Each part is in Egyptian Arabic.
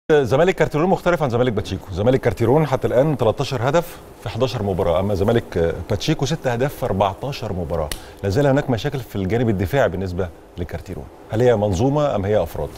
زمالك كارتيرون مختلف عن زمالك باتشيكو زمالك كارتيرون حتى الان 13 هدف في 11 مباراه اما زمالك باتشيكو 6 اهداف في 14 مباراه لا زال هناك مشاكل في الجانب الدفاعي بالنسبه لكارتيرون هل هي منظومه ام هي افراد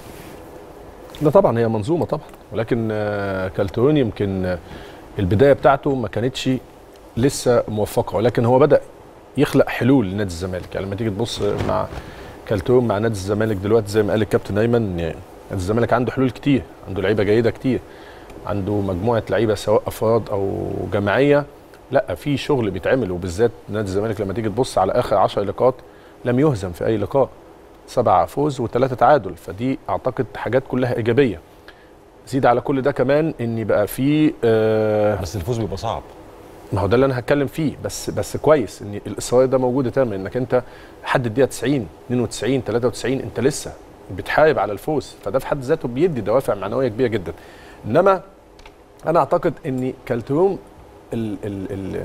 لا طبعا هي منظومه طبعا ولكن آه، كالترون يمكن آه، البدايه بتاعته ما كانتش لسه موفقه ولكن هو بدا يخلق حلول لنادي الزمالك يعني لما تيجي تبص مع كالترون مع نادي الزمالك دلوقتي زي ما قال الكابتن ايمن يعني نادي الزمالك عنده حلول كتير عنده لعيبه جيده كتير عنده مجموعه لعيبه سواء افراد او جماعيه لا في شغل بيتعمل وبالذات نادي الزمالك لما تيجي تبص على اخر 10 لقاءات لم يهزم في اي لقاء سبعة فوز وثلاثة تعادل فدي اعتقد حاجات كلها ايجابيه زيد على كل ده كمان ان بقى في آه بس الفوز بيبقى صعب ما هو ده اللي انا هتكلم فيه بس بس كويس ان الاصرار ده موجود تماما انك انت لحد الدقيقه 90 92 93 انت لسه بتحارب على الفوز فده في حد ذاته بيدي دوافع معنويه كبيره جدا انما انا اعتقد ان كالتروم ال ال ال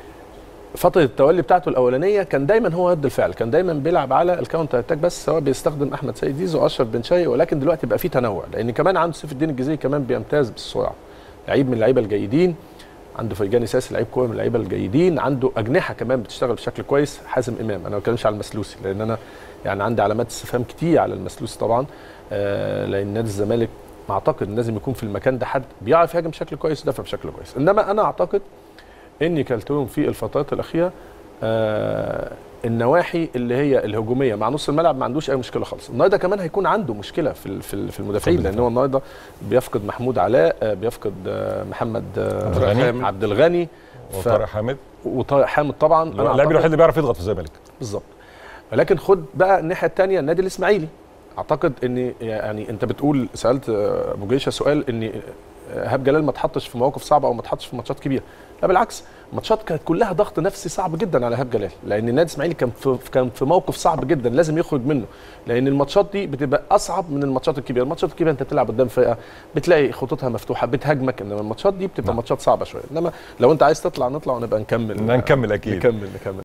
فتره التولي بتاعته الاولانيه كان دايما هو رد الفعل كان دايما بيلعب على الكاونتر اتاك بس سواء بيستخدم احمد سيد زيزو واشرف بن شرقي ولكن دلوقتي بقى في تنوع لان كمان عنده سيف الدين الجزيري كمان بيمتاز بالسرعه لعيب من اللعيبه الجيدين عنده فرجاني ساسي لعيب كوره من اللعيبه الجيدين عنده اجنحه كمان بتشتغل بشكل كويس حازم امام انا ما بتكلمش على المسلوسي لان انا يعني عندي علامات استفهام كتير على المسلوسي طبعا آه لان نادي الزمالك اعتقد لازم يكون في المكان ده حد بيعرف يهاجم بشكل كويس ويدافع بشكل كويس انما انا اعتقد ان كالتون في الفترات الاخيره آه النواحي اللي هي الهجوميه مع نص الملعب ما عندوش اي مشكله خالص النهارده كمان هيكون عنده مشكله في ال- في ال- في المدافعين لان هو النهارده بيفقد محمود علاء آه، بيفقد آه، محمد آه، عبد الغني. عبد الغني ف- وطارق حامد وطارق حامد طبعا أنا اللاعب أعتقد- الوحيد اللي بيعرف يضغط في الزمالك بالظبط ولكن خد بقى الناحيه الثانيه النادي الاسماعيلي اعتقد ان يعني انت بتقول سالت آه، ابو جيشه سؤال ان آه، ايهاب جلال ما اتحطش في مواقف صعبه او ما اتحطش في ماتشات كبيره لا بالعكس الماتشات كانت كلها ضغط نفسي صعب جدا على ايهاب جلال لان النادي الاسماعيلي كان في كان في موقف صعب جدا لازم يخرج منه لان الماتشات دي بتبقى اصعب من الماتشات الكبيره الماتشات الكبيره انت تلعب قدام فرقه بتلاقي خطوطها مفتوحه بتهاجمك انما الماتشات دي بتبقى نعم. ماتشات صعبه شويه انما لو انت عايز تطلع نطلع ونبقى نكمل نكمل اكيد نكمل نكمل